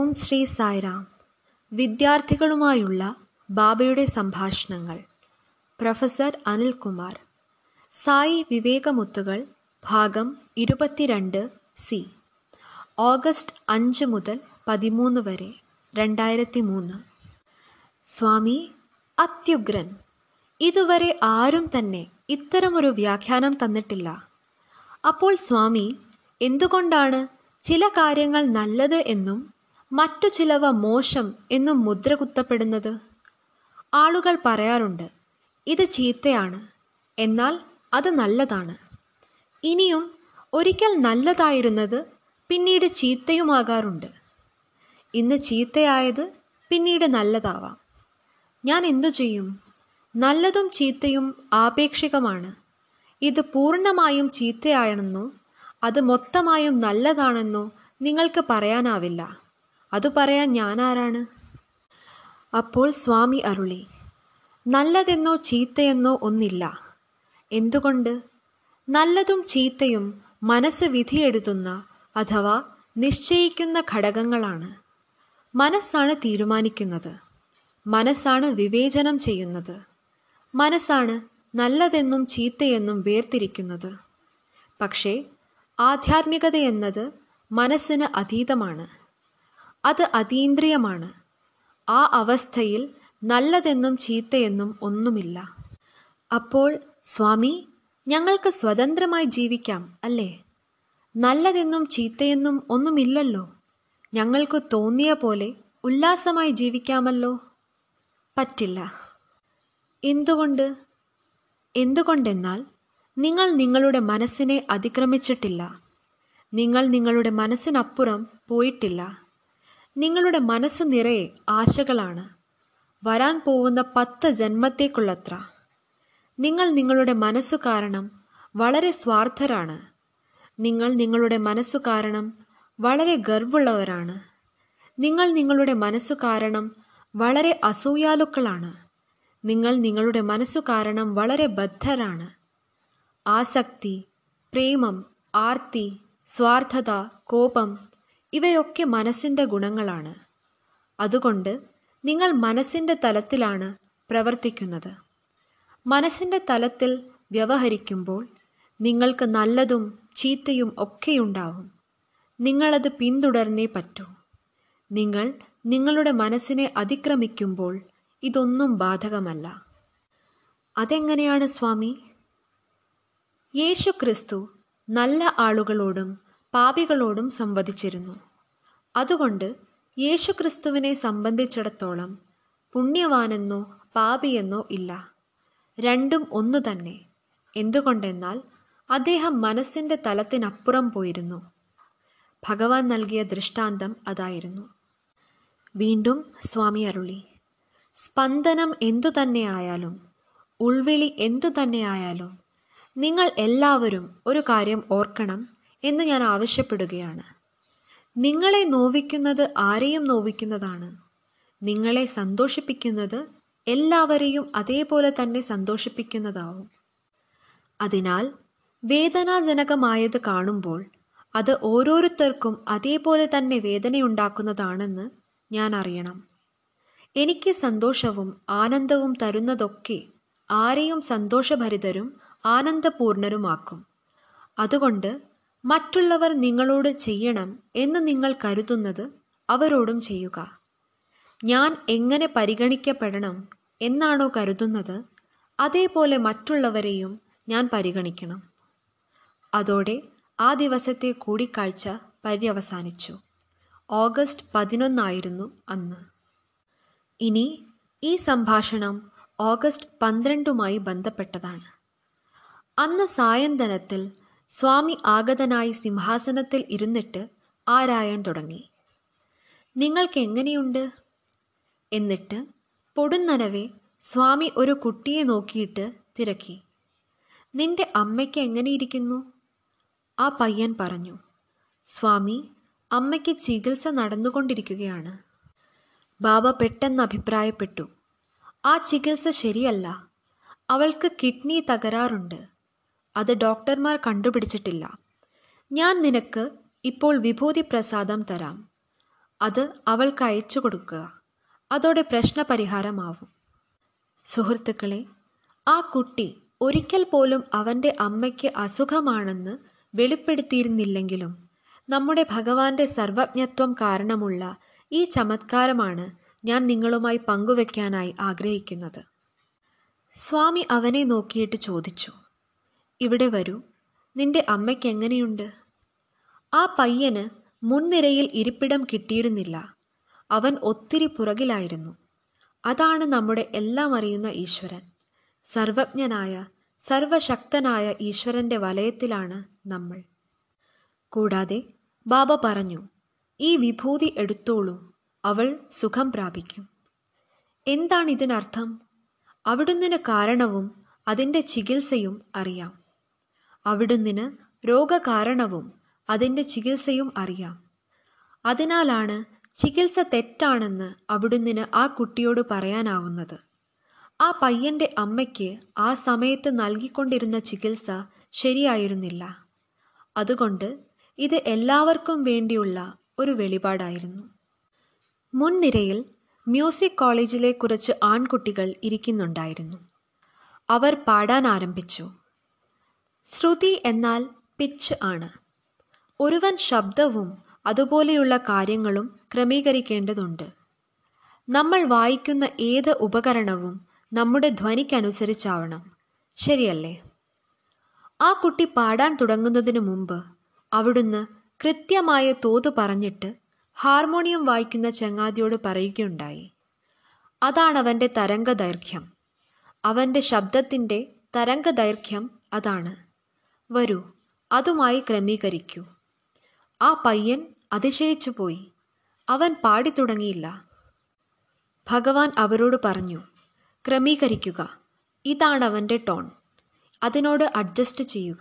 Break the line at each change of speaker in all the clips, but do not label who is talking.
ഓം ശ്രീ സായിറാം വിദ്യാർത്ഥികളുമായുള്ള ബാബയുടെ സംഭാഷണങ്ങൾ പ്രൊഫസർ അനിൽകുമാർ സായി വിവേകമുത്തുകൾ ഭാഗം ഇരുപത്തിരണ്ട് സി ഓഗസ്റ്റ് അഞ്ച് മുതൽ പതിമൂന്ന് വരെ രണ്ടായിരത്തി മൂന്ന് സ്വാമി അത്യുഗ്രൻ ഇതുവരെ ആരും തന്നെ ഇത്തരമൊരു വ്യാഖ്യാനം തന്നിട്ടില്ല അപ്പോൾ സ്വാമി എന്തുകൊണ്ടാണ് ചില കാര്യങ്ങൾ നല്ലത് എന്നും മറ്റു ചിലവ മോശം എന്നും മുദ്ര കുത്തപ്പെടുന്നത് ആളുകൾ പറയാറുണ്ട് ഇത് ചീത്തയാണ് എന്നാൽ അത് നല്ലതാണ് ഇനിയും ഒരിക്കൽ നല്ലതായിരുന്നത് പിന്നീട് ചീത്തയുമാകാറുണ്ട് ഇന്ന് ചീത്തയായത് പിന്നീട് നല്ലതാവാം ഞാൻ എന്തു ചെയ്യും നല്ലതും ചീത്തയും ആപേക്ഷികമാണ് ഇത് പൂർണ്ണമായും ചീത്തയാണെന്നോ അത് മൊത്തമായും നല്ലതാണെന്നോ നിങ്ങൾക്ക് പറയാനാവില്ല അത് പറയാൻ ഞാനാരാണ് അപ്പോൾ സ്വാമി അരുളി നല്ലതെന്നോ ചീത്തയെന്നോ ഒന്നില്ല എന്തുകൊണ്ട് നല്ലതും ചീത്തയും മനസ്സ് വിധിയെഴുതുന്ന അഥവാ നിശ്ചയിക്കുന്ന ഘടകങ്ങളാണ് മനസ്സാണ് തീരുമാനിക്കുന്നത് മനസ്സാണ് വിവേചനം ചെയ്യുന്നത് മനസ്സാണ് നല്ലതെന്നും ചീത്തയെന്നും വേർതിരിക്കുന്നത് പക്ഷേ ആധ്യാത്മികത എന്നത് മനസ്സിന് അതീതമാണ് അത് അതീന്ദ്രിയമാണ് ആ അവസ്ഥയിൽ നല്ലതെന്നും ചീത്തയെന്നും ഒന്നുമില്ല അപ്പോൾ സ്വാമി ഞങ്ങൾക്ക് സ്വതന്ത്രമായി ജീവിക്കാം അല്ലേ നല്ലതെന്നും ചീത്തയെന്നും ഒന്നുമില്ലല്ലോ ഞങ്ങൾക്ക് തോന്നിയ പോലെ ഉല്ലാസമായി ജീവിക്കാമല്ലോ പറ്റില്ല എന്തുകൊണ്ട് എന്തുകൊണ്ടെന്നാൽ നിങ്ങൾ നിങ്ങളുടെ മനസ്സിനെ അതിക്രമിച്ചിട്ടില്ല നിങ്ങൾ നിങ്ങളുടെ മനസ്സിനപ്പുറം പോയിട്ടില്ല നിങ്ങളുടെ മനസ്സു നിറയെ ആശകളാണ് വരാൻ പോകുന്ന പത്ത് ജന്മത്തേക്കുള്ളത്ര നിങ്ങൾ നിങ്ങളുടെ മനസ്സു കാരണം വളരെ സ്വാർത്ഥരാണ് നിങ്ങൾ നിങ്ങളുടെ മനസ്സു കാരണം വളരെ ഗർവുള്ളവരാണ് നിങ്ങൾ നിങ്ങളുടെ മനസ്സു കാരണം വളരെ അസൂയാലുക്കളാണ് നിങ്ങൾ നിങ്ങളുടെ മനസ്സു കാരണം വളരെ ബദ്ധരാണ് ആസക്തി പ്രേമം ആർത്തി സ്വാർത്ഥത കോപം ഇവയൊക്കെ മനസ്സിൻ്റെ ഗുണങ്ങളാണ് അതുകൊണ്ട് നിങ്ങൾ മനസ്സിൻ്റെ തലത്തിലാണ് പ്രവർത്തിക്കുന്നത് മനസ്സിൻ്റെ തലത്തിൽ വ്യവഹരിക്കുമ്പോൾ നിങ്ങൾക്ക് നല്ലതും ചീത്തയും ഒക്കെയുണ്ടാവും നിങ്ങളത് പിന്തുടർന്നേ പറ്റൂ നിങ്ങൾ നിങ്ങളുടെ മനസ്സിനെ അതിക്രമിക്കുമ്പോൾ ഇതൊന്നും ബാധകമല്ല അതെങ്ങനെയാണ് സ്വാമി യേശു ക്രിസ്തു നല്ല ആളുകളോടും പാപികളോടും സംവദിച്ചിരുന്നു അതുകൊണ്ട് യേശു ക്രിസ്തുവിനെ സംബന്ധിച്ചിടത്തോളം പുണ്യവാനെന്നോ പാപിയെന്നോ ഇല്ല രണ്ടും ഒന്നു തന്നെ എന്തുകൊണ്ടെന്നാൽ അദ്ദേഹം മനസ്സിൻ്റെ തലത്തിനപ്പുറം പോയിരുന്നു ഭഗവാൻ നൽകിയ ദൃഷ്ടാന്തം അതായിരുന്നു വീണ്ടും സ്വാമി അരുളി സ്പന്ദനം എന്തു തന്നെയായാലും ഉൾവിളി എന്തു തന്നെയായാലും നിങ്ങൾ എല്ലാവരും ഒരു കാര്യം ഓർക്കണം എന്ന് ഞാൻ ആവശ്യപ്പെടുകയാണ് നിങ്ങളെ നോവിക്കുന്നത് ആരെയും നോവിക്കുന്നതാണ് നിങ്ങളെ സന്തോഷിപ്പിക്കുന്നത് എല്ലാവരെയും അതേപോലെ തന്നെ സന്തോഷിപ്പിക്കുന്നതാവും അതിനാൽ വേദനാജനകമായത് കാണുമ്പോൾ അത് ഓരോരുത്തർക്കും അതേപോലെ തന്നെ വേദനയുണ്ടാക്കുന്നതാണെന്ന് ഞാൻ അറിയണം എനിക്ക് സന്തോഷവും ആനന്ദവും തരുന്നതൊക്കെ ആരെയും സന്തോഷഭരിതരും ആനന്ദപൂർണരുമാക്കും അതുകൊണ്ട് മറ്റുള്ളവർ നിങ്ങളോട് ചെയ്യണം എന്ന് നിങ്ങൾ കരുതുന്നത് അവരോടും ചെയ്യുക ഞാൻ എങ്ങനെ പരിഗണിക്കപ്പെടണം എന്നാണോ കരുതുന്നത് അതേപോലെ മറ്റുള്ളവരെയും ഞാൻ പരിഗണിക്കണം അതോടെ ആ ദിവസത്തെ കൂടിക്കാഴ്ച പര്യവസാനിച്ചു ഓഗസ്റ്റ് പതിനൊന്നായിരുന്നു അന്ന് ഇനി ഈ സംഭാഷണം ഓഗസ്റ്റ് പന്ത്രണ്ടുമായി ബന്ധപ്പെട്ടതാണ് അന്ന് സായന്തനത്തിൽ സ്വാമി ആഗതനായി സിംഹാസനത്തിൽ ഇരുന്നിട്ട് ആരായാൻ തുടങ്ങി നിങ്ങൾക്ക് എങ്ങനെയുണ്ട് എന്നിട്ട് പൊടുന്നനവെ സ്വാമി ഒരു കുട്ടിയെ നോക്കിയിട്ട് തിരക്കി നിന്റെ അമ്മയ്ക്ക് എങ്ങനെയിരിക്കുന്നു ആ പയ്യൻ പറഞ്ഞു സ്വാമി അമ്മയ്ക്ക് ചികിത്സ നടന്നുകൊണ്ടിരിക്കുകയാണ് ബാബ പെട്ടെന്ന് അഭിപ്രായപ്പെട്ടു ആ ചികിത്സ ശരിയല്ല അവൾക്ക് കിഡ്നി തകരാറുണ്ട് അത് ഡോക്ടർമാർ കണ്ടുപിടിച്ചിട്ടില്ല ഞാൻ നിനക്ക് ഇപ്പോൾ വിഭൂതി പ്രസാദം തരാം അത് അവൾക്ക് അയച്ചു കൊടുക്കുക അതോടെ പ്രശ്നപരിഹാരമാവും സുഹൃത്തുക്കളെ ആ കുട്ടി ഒരിക്കൽ പോലും അവൻ്റെ അമ്മയ്ക്ക് അസുഖമാണെന്ന് വെളിപ്പെടുത്തിയിരുന്നില്ലെങ്കിലും നമ്മുടെ ഭഗവാന്റെ സർവജ്ഞത്വം കാരണമുള്ള ഈ ചമത്കാരമാണ് ഞാൻ നിങ്ങളുമായി പങ്കുവെക്കാനായി ആഗ്രഹിക്കുന്നത് സ്വാമി അവനെ നോക്കിയിട്ട് ചോദിച്ചു ഇവിടെ വരൂ നിന്റെ അമ്മയ്ക്ക് എങ്ങനെയുണ്ട് ആ പയ്യന് മുൻനിരയിൽ ഇരിപ്പിടം കിട്ടിയിരുന്നില്ല അവൻ ഒത്തിരി പുറകിലായിരുന്നു അതാണ് നമ്മുടെ എല്ലാം അറിയുന്ന ഈശ്വരൻ സർവജ്ഞനായ സർവശക്തനായ ഈശ്വരന്റെ വലയത്തിലാണ് നമ്മൾ കൂടാതെ ബാബ പറഞ്ഞു ഈ വിഭൂതി എടുത്തോളൂ അവൾ സുഖം പ്രാപിക്കും എന്താണ് ഇതിനർത്ഥം അവിടുന്നിന് കാരണവും അതിൻ്റെ ചികിത്സയും അറിയാം അവിടുന്നിന് രോഗകാരണവും അതിൻ്റെ ചികിത്സയും അറിയാം അതിനാലാണ് ചികിത്സ തെറ്റാണെന്ന് അവിടുന്നിന് ആ കുട്ടിയോട് പറയാനാവുന്നത് ആ പയ്യന്റെ അമ്മയ്ക്ക് ആ സമയത്ത് നൽകിക്കൊണ്ടിരുന്ന ചികിത്സ ശരിയായിരുന്നില്ല അതുകൊണ്ട് ഇത് എല്ലാവർക്കും വേണ്ടിയുള്ള ഒരു വെളിപാടായിരുന്നു മുൻനിരയിൽ മ്യൂസിക് കോളേജിലെ കുറച്ച് ആൺകുട്ടികൾ ഇരിക്കുന്നുണ്ടായിരുന്നു അവർ പാടാൻ ആരംഭിച്ചു ശ്രുതി എന്നാൽ പിച്ച് ആണ് ഒരുവൻ ശബ്ദവും അതുപോലെയുള്ള കാര്യങ്ങളും ക്രമീകരിക്കേണ്ടതുണ്ട് നമ്മൾ വായിക്കുന്ന ഏത് ഉപകരണവും നമ്മുടെ ധ്വനിക്കനുസരിച്ചാവണം ശരിയല്ലേ ആ കുട്ടി പാടാൻ തുടങ്ങുന്നതിനു മുമ്പ് അവിടുന്ന് കൃത്യമായ തോത് പറഞ്ഞിട്ട് ഹാർമോണിയം വായിക്കുന്ന ചങ്ങാതിയോട് പറയുകയുണ്ടായി അതാണ് അവൻ്റെ തരംഗദൈർഘ്യം അവൻ്റെ ശബ്ദത്തിൻ്റെ തരംഗദൈർഘ്യം അതാണ് വരൂ അതുമായി ക്രമീകരിക്കൂ ആ പയ്യൻ അതിശയിച്ചു പോയി അവൻ പാടിത്തുടങ്ങിയില്ല ഭഗവാൻ അവരോട് പറഞ്ഞു ക്രമീകരിക്കുക ഇതാണ് അവൻ്റെ ടോൺ അതിനോട് അഡ്ജസ്റ്റ് ചെയ്യുക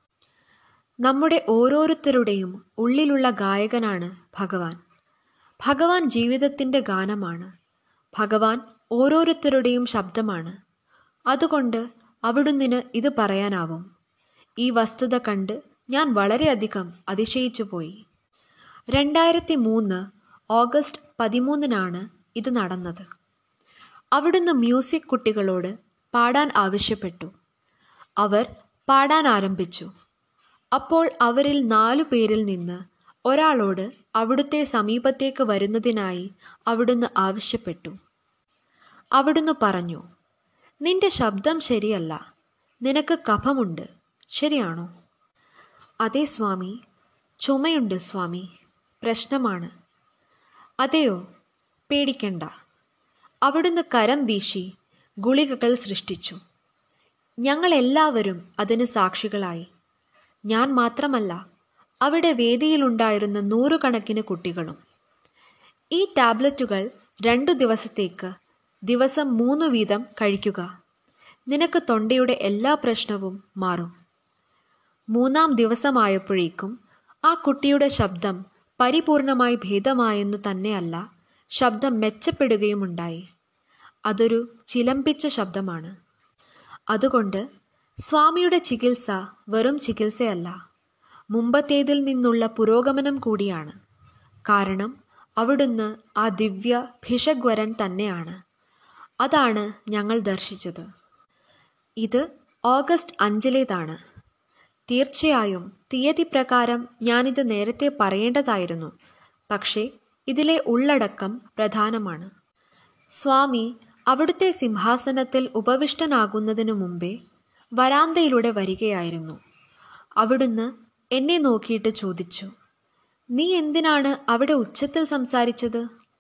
നമ്മുടെ ഓരോരുത്തരുടെയും ഉള്ളിലുള്ള ഗായകനാണ് ഭഗവാൻ ഭഗവാൻ ജീവിതത്തിൻ്റെ ഗാനമാണ് ഭഗവാൻ ഓരോരുത്തരുടെയും ശബ്ദമാണ് അതുകൊണ്ട് അവിടുന്നിന് ഇത് പറയാനാവും ഈ വസ്തുത കണ്ട് ഞാൻ വളരെയധികം അതിശയിച്ചു പോയി രണ്ടായിരത്തി മൂന്ന് ഓഗസ്റ്റ് പതിമൂന്നിനാണ് ഇത് നടന്നത് അവിടുന്ന് മ്യൂസിക് കുട്ടികളോട് പാടാൻ ആവശ്യപ്പെട്ടു അവർ പാടാൻ ആരംഭിച്ചു അപ്പോൾ അവരിൽ നാലു പേരിൽ നിന്ന് ഒരാളോട് അവിടുത്തെ സമീപത്തേക്ക് വരുന്നതിനായി അവിടുന്ന് ആവശ്യപ്പെട്ടു അവിടുന്ന് പറഞ്ഞു നിന്റെ ശബ്ദം ശരിയല്ല നിനക്ക് കഫമുണ്ട് ശരിയാണോ അതെ സ്വാമി ചുമയുണ്ട് സ്വാമി പ്രശ്നമാണ് അതെയോ പേടിക്കണ്ട അവിടുന്ന് കരം വീശി ഗുളികകൾ സൃഷ്ടിച്ചു ഞങ്ങളെല്ലാവരും അതിന് സാക്ഷികളായി ഞാൻ മാത്രമല്ല അവിടെ വേദിയിലുണ്ടായിരുന്ന നൂറുകണക്കിന് കുട്ടികളും ഈ ടാബ്ലറ്റുകൾ രണ്ടു ദിവസത്തേക്ക് ദിവസം മൂന്ന് വീതം കഴിക്കുക നിനക്ക് തൊണ്ടയുടെ എല്ലാ പ്രശ്നവും മാറും മൂന്നാം ദിവസമായപ്പോഴേക്കും ആ കുട്ടിയുടെ ശബ്ദം പരിപൂർണമായി ഭേദമായെന്നു തന്നെയല്ല ശബ്ദം മെച്ചപ്പെടുകയുമുണ്ടായി അതൊരു ചിലമ്പിച്ച ശബ്ദമാണ് അതുകൊണ്ട് സ്വാമിയുടെ ചികിത്സ വെറും ചികിത്സയല്ല മുമ്പത്തേതിൽ നിന്നുള്ള പുരോഗമനം കൂടിയാണ് കാരണം അവിടുന്ന് ആ ദിവ്യ ഭിഷഗ്വരൻ തന്നെയാണ് അതാണ് ഞങ്ങൾ ദർശിച്ചത് ഇത് ഓഗസ്റ്റ് അഞ്ചിലേതാണ് തീർച്ചയായും തീയതി പ്രകാരം ഞാനിത് നേരത്തെ പറയേണ്ടതായിരുന്നു പക്ഷേ ഇതിലെ ഉള്ളടക്കം പ്രധാനമാണ് സ്വാമി അവിടുത്തെ സിംഹാസനത്തിൽ ഉപവിഷ്ടനാകുന്നതിനു മുമ്പേ വരാന്തയിലൂടെ വരികയായിരുന്നു അവിടുന്ന് എന്നെ നോക്കിയിട്ട് ചോദിച്ചു നീ എന്തിനാണ് അവിടെ ഉച്ചത്തിൽ സംസാരിച്ചത്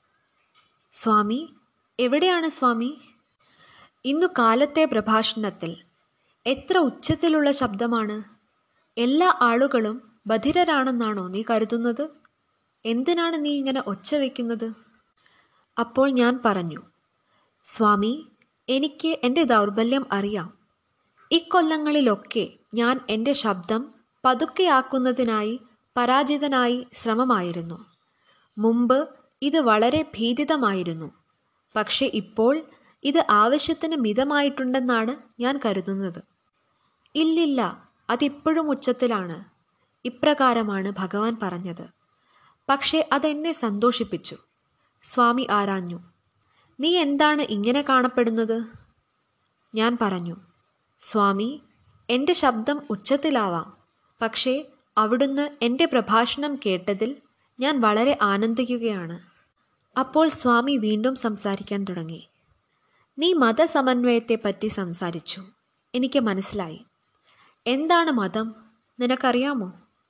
സ്വാമി എവിടെയാണ് സ്വാമി ഇന്നു കാലത്തെ പ്രഭാഷണത്തിൽ എത്ര ഉച്ചത്തിലുള്ള ശബ്ദമാണ് എല്ലാ ആളുകളും ബധിരരാണെന്നാണോ നീ കരുതുന്നത് എന്തിനാണ് നീ ഇങ്ങനെ ഒച്ച വയ്ക്കുന്നത് അപ്പോൾ ഞാൻ പറഞ്ഞു സ്വാമി എനിക്ക് എൻ്റെ ദൗർബല്യം അറിയാം ഇക്കൊല്ലങ്ങളിലൊക്കെ ഞാൻ എൻ്റെ ശബ്ദം പതുക്കെയാക്കുന്നതിനായി പരാജിതനായി ശ്രമമായിരുന്നു മുമ്പ് ഇത് വളരെ ഭീതിതമായിരുന്നു പക്ഷെ ഇപ്പോൾ ഇത് ആവശ്യത്തിന് മിതമായിട്ടുണ്ടെന്നാണ് ഞാൻ കരുതുന്നത് ഇല്ലില്ല അതിപ്പോഴും ഉച്ചത്തിലാണ് ഇപ്രകാരമാണ് ഭഗവാൻ പറഞ്ഞത് പക്ഷേ അതെന്നെ സന്തോഷിപ്പിച്ചു സ്വാമി ആരാഞ്ഞു നീ എന്താണ് ഇങ്ങനെ കാണപ്പെടുന്നത് ഞാൻ പറഞ്ഞു സ്വാമി എൻ്റെ ശബ്ദം ഉച്ചത്തിലാവാം പക്ഷേ അവിടുന്ന് എൻ്റെ പ്രഭാഷണം കേട്ടതിൽ ഞാൻ വളരെ ആനന്ദിക്കുകയാണ് അപ്പോൾ സ്വാമി വീണ്ടും സംസാരിക്കാൻ തുടങ്ങി നീ മതസമന്വയത്തെപ്പറ്റി സംസാരിച്ചു എനിക്ക് മനസ്സിലായി എന്താണ് മതം നിനക്കറിയാമോ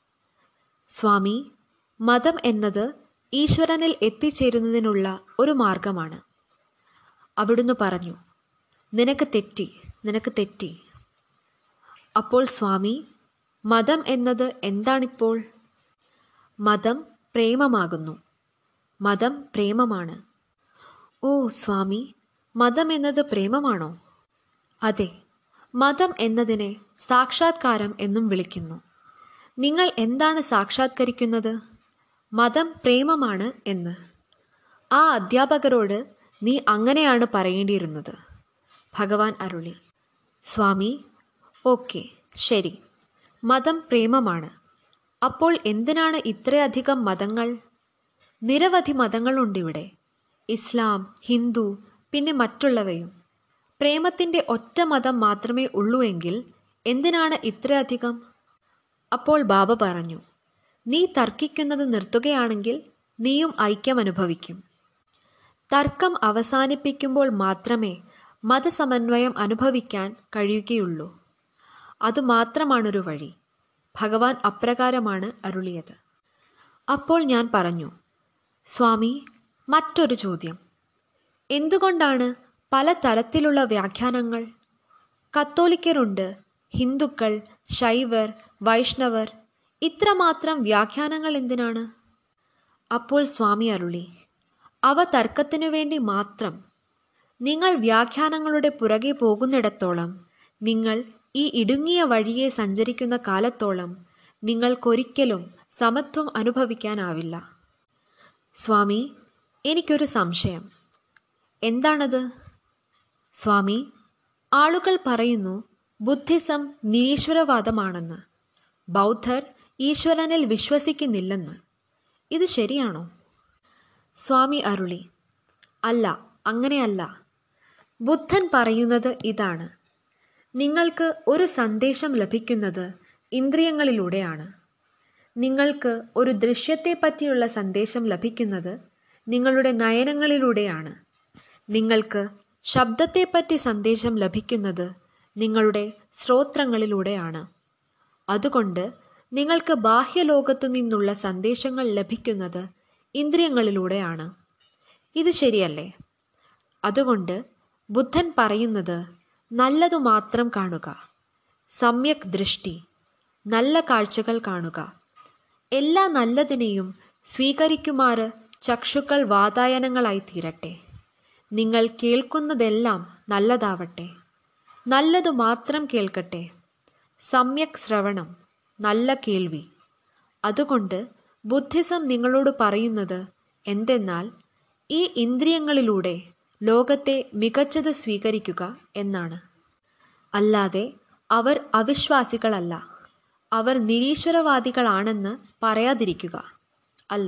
സ്വാമി മതം എന്നത് ഈശ്വരനിൽ എത്തിച്ചേരുന്നതിനുള്ള ഒരു മാർഗമാണ് അവിടുന്ന് പറഞ്ഞു നിനക്ക് തെറ്റി നിനക്ക് തെറ്റി അപ്പോൾ സ്വാമി മതം എന്നത് എന്താണിപ്പോൾ മതം പ്രേമമാകുന്നു മതം പ്രേമമാണ് ഓ സ്വാമി മതം എന്നത് പ്രേമമാണോ അതെ മതം എന്നതിനെ സാക്ഷാത്കാരം എന്നും വിളിക്കുന്നു നിങ്ങൾ എന്താണ് സാക്ഷാത്കരിക്കുന്നത് മതം പ്രേമമാണ് എന്ന് ആ അധ്യാപകരോട് നീ അങ്ങനെയാണ് പറയേണ്ടിയിരുന്നത് ഭഗവാൻ അരുളി സ്വാമി ഓക്കെ ശരി മതം പ്രേമമാണ് അപ്പോൾ എന്തിനാണ് ഇത്രയധികം മതങ്ങൾ നിരവധി മതങ്ങളുണ്ടിവിടെ ഇസ്ലാം ഹിന്ദു പിന്നെ മറ്റുള്ളവയും പ്രേമത്തിൻ്റെ ഒറ്റ മതം മാത്രമേ ഉള്ളൂ എങ്കിൽ എന്തിനാണ് ഇത്രയധികം അപ്പോൾ ബാബ പറഞ്ഞു നീ തർക്കിക്കുന്നത് നിർത്തുകയാണെങ്കിൽ നീയും ഐക്യം അനുഭവിക്കും തർക്കം അവസാനിപ്പിക്കുമ്പോൾ മാത്രമേ മതസമന്വയം അനുഭവിക്കാൻ കഴിയുകയുള്ളൂ അതുമാത്രമാണൊരു വഴി ഭഗവാൻ അപ്രകാരമാണ് അരുളിയത് അപ്പോൾ ഞാൻ പറഞ്ഞു സ്വാമി മറ്റൊരു ചോദ്യം എന്തുകൊണ്ടാണ് പല തരത്തിലുള്ള വ്യാഖ്യാനങ്ങൾ കത്തോലിക്കരുണ്ട് ഹിന്ദുക്കൾ ശൈവർ വൈഷ്ണവർ ഇത്രമാത്രം വ്യാഖ്യാനങ്ങൾ എന്തിനാണ് അപ്പോൾ സ്വാമി അരുളി അവ തർക്കത്തിനു വേണ്ടി മാത്രം നിങ്ങൾ വ്യാഖ്യാനങ്ങളുടെ പുറകെ പോകുന്നിടത്തോളം നിങ്ങൾ ഈ ഇടുങ്ങിയ വഴിയെ സഞ്ചരിക്കുന്ന കാലത്തോളം നിങ്ങൾക്കൊരിക്കലും സമത്വം അനുഭവിക്കാനാവില്ല സ്വാമി എനിക്കൊരു സംശയം എന്താണത് സ്വാമി ആളുകൾ പറയുന്നു ബുദ്ധിസം നിരീശ്വരവാദമാണെന്ന് ബൗദ്ധർ ഈശ്വരനിൽ വിശ്വസിക്കുന്നില്ലെന്ന് ഇത് ശരിയാണോ സ്വാമി അരുളി അല്ല അങ്ങനെയല്ല ബുദ്ധൻ പറയുന്നത് ഇതാണ് നിങ്ങൾക്ക് ഒരു സന്ദേശം ലഭിക്കുന്നത് ഇന്ദ്രിയങ്ങളിലൂടെയാണ് നിങ്ങൾക്ക് ഒരു ദൃശ്യത്തെ പറ്റിയുള്ള സന്ദേശം ലഭിക്കുന്നത് നിങ്ങളുടെ നയനങ്ങളിലൂടെയാണ് നിങ്ങൾക്ക് ശബ്ദത്തെപ്പറ്റി സന്ദേശം ലഭിക്കുന്നത് നിങ്ങളുടെ ശ്രോത്രങ്ങളിലൂടെയാണ് അതുകൊണ്ട് നിങ്ങൾക്ക് ബാഹ്യലോകത്തു നിന്നുള്ള സന്ദേശങ്ങൾ ലഭിക്കുന്നത് ഇന്ദ്രിയങ്ങളിലൂടെയാണ് ഇത് ശരിയല്ലേ അതുകൊണ്ട് ബുദ്ധൻ പറയുന്നത് നല്ലതു മാത്രം കാണുക സമ്യക് ദൃഷ്ടി നല്ല കാഴ്ചകൾ കാണുക എല്ലാ നല്ലതിനെയും സ്വീകരിക്കുമാറ് ചക്ഷുക്കൾ വാതായനങ്ങളായി തീരട്ടെ നിങ്ങൾ കേൾക്കുന്നതെല്ലാം നല്ലതാവട്ടെ നല്ലതു മാത്രം കേൾക്കട്ടെ സമ്യക് ശ്രവണം നല്ല കേൾവി അതുകൊണ്ട് ബുദ്ധിസം നിങ്ങളോട് പറയുന്നത് എന്തെന്നാൽ ഈ ഇന്ദ്രിയങ്ങളിലൂടെ ലോകത്തെ മികച്ചത് സ്വീകരിക്കുക എന്നാണ് അല്ലാതെ അവർ അവിശ്വാസികളല്ല അവർ നിരീശ്വരവാദികളാണെന്ന് പറയാതിരിക്കുക അല്ല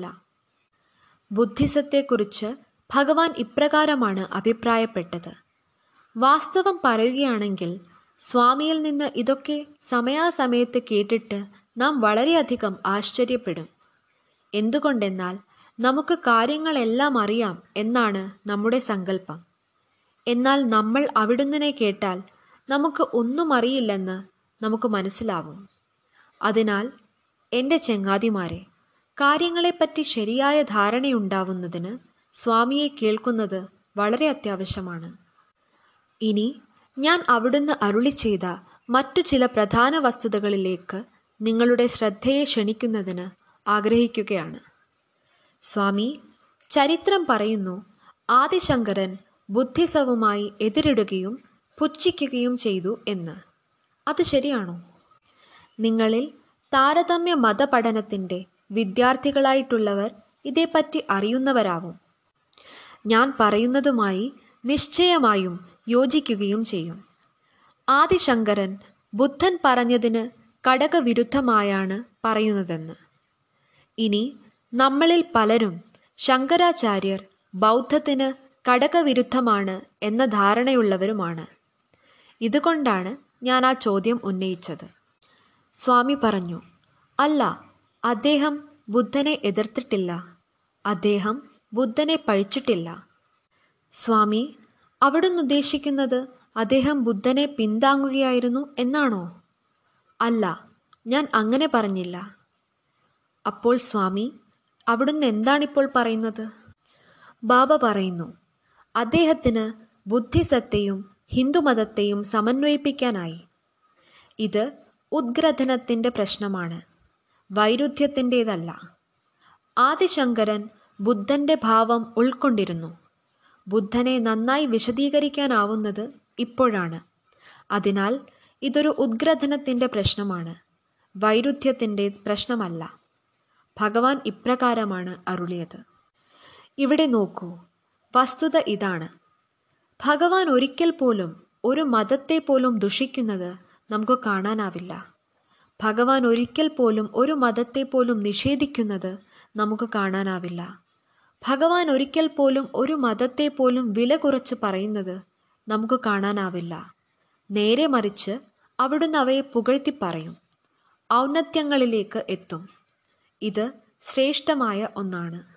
ബുദ്ധിസത്തെക്കുറിച്ച് ഭഗവാൻ ഇപ്രകാരമാണ് അഭിപ്രായപ്പെട്ടത് വാസ്തവം പറയുകയാണെങ്കിൽ സ്വാമിയിൽ നിന്ന് ഇതൊക്കെ സമയാസമയത്ത് കേട്ടിട്ട് നാം വളരെയധികം ആശ്ചര്യപ്പെടും എന്തുകൊണ്ടെന്നാൽ നമുക്ക് കാര്യങ്ങളെല്ലാം അറിയാം എന്നാണ് നമ്മുടെ സങ്കല്പം എന്നാൽ നമ്മൾ അവിടുന്നിനെ കേട്ടാൽ നമുക്ക് ഒന്നും അറിയില്ലെന്ന് നമുക്ക് മനസ്സിലാവും അതിനാൽ എൻ്റെ ചെങ്ങാതിമാരെ കാര്യങ്ങളെപ്പറ്റി ശരിയായ ധാരണയുണ്ടാവുന്നതിന് സ്വാമിയെ കേൾക്കുന്നത് വളരെ അത്യാവശ്യമാണ് ഇനി ഞാൻ അവിടുന്ന് അരുളി ചെയ്ത മറ്റു ചില പ്രധാന വസ്തുതകളിലേക്ക് നിങ്ങളുടെ ശ്രദ്ധയെ ക്ഷണിക്കുന്നതിന് ആഗ്രഹിക്കുകയാണ് സ്വാമി ചരിത്രം പറയുന്നു ആദിശങ്കരൻ ബുദ്ധിസവുമായി എതിരിടുകയും പുച്ഛിക്കുകയും ചെയ്തു എന്ന് അത് ശരിയാണോ നിങ്ങളിൽ താരതമ്യ മതപഠനത്തിൻ്റെ വിദ്യാർത്ഥികളായിട്ടുള്ളവർ ഇതേപ്പറ്റി അറിയുന്നവരാവും ഞാൻ പറയുന്നതുമായി നിശ്ചയമായും യോജിക്കുകയും ചെയ്യും ആദിശങ്കരൻ ബുദ്ധൻ പറഞ്ഞതിന് കടകവിരുദ്ധമായാണ് പറയുന്നതെന്ന് ഇനി നമ്മളിൽ പലരും ശങ്കരാചാര്യർ ബൗദ്ധത്തിന് കടകവിരുദ്ധമാണ് എന്ന ധാരണയുള്ളവരുമാണ് ഇതുകൊണ്ടാണ് ഞാൻ ആ ചോദ്യം ഉന്നയിച്ചത് സ്വാമി പറഞ്ഞു അല്ല അദ്ദേഹം ബുദ്ധനെ എതിർത്തിട്ടില്ല അദ്ദേഹം ബുദ്ധനെ പഴിച്ചിട്ടില്ല സ്വാമി അവിടുന്ന് ഉദ്ദേശിക്കുന്നത് അദ്ദേഹം ബുദ്ധനെ പിന്താങ്ങുകയായിരുന്നു എന്നാണോ അല്ല ഞാൻ അങ്ങനെ പറഞ്ഞില്ല അപ്പോൾ സ്വാമി അവിടുന്ന് എന്താണിപ്പോൾ പറയുന്നത് ബാബ പറയുന്നു അദ്ദേഹത്തിന് ബുദ്ധിസത്തെയും ഹിന്ദുമതത്തെയും സമന്വയിപ്പിക്കാനായി ഇത് ഉദ്ഗ്രഥനത്തിൻ്റെ പ്രശ്നമാണ് വൈരുദ്ധ്യത്തിൻ്റേതല്ല ആദിശങ്കരൻ ബുദ്ധൻ്റെ ഭാവം ഉൾക്കൊണ്ടിരുന്നു ബുദ്ധനെ നന്നായി വിശദീകരിക്കാനാവുന്നത് ഇപ്പോഴാണ് അതിനാൽ ഇതൊരു ഉദ്ഗ്രഥനത്തിൻ്റെ പ്രശ്നമാണ് വൈരുദ്ധ്യത്തിൻ്റെ പ്രശ്നമല്ല ഭഗവാൻ ഇപ്രകാരമാണ് അരുളിയത് ഇവിടെ നോക്കൂ വസ്തുത ഇതാണ് ഭഗവാൻ ഒരിക്കൽ പോലും ഒരു മതത്തെ പോലും ദുഷിക്കുന്നത് നമുക്ക് കാണാനാവില്ല ഭഗവാൻ ഒരിക്കൽ പോലും ഒരു മതത്തെ പോലും നിഷേധിക്കുന്നത് നമുക്ക് കാണാനാവില്ല ഭഗവാൻ ഒരിക്കൽ പോലും ഒരു മതത്തെ പോലും വില കുറച്ച് പറയുന്നത് നമുക്ക് കാണാനാവില്ല നേരെ മറിച്ച് അവിടുന്ന് അവയെ പുകഴ്ത്തി പറയും ഔന്നത്യങ്ങളിലേക്ക് എത്തും ഇത് ശ്രേഷ്ഠമായ ഒന്നാണ്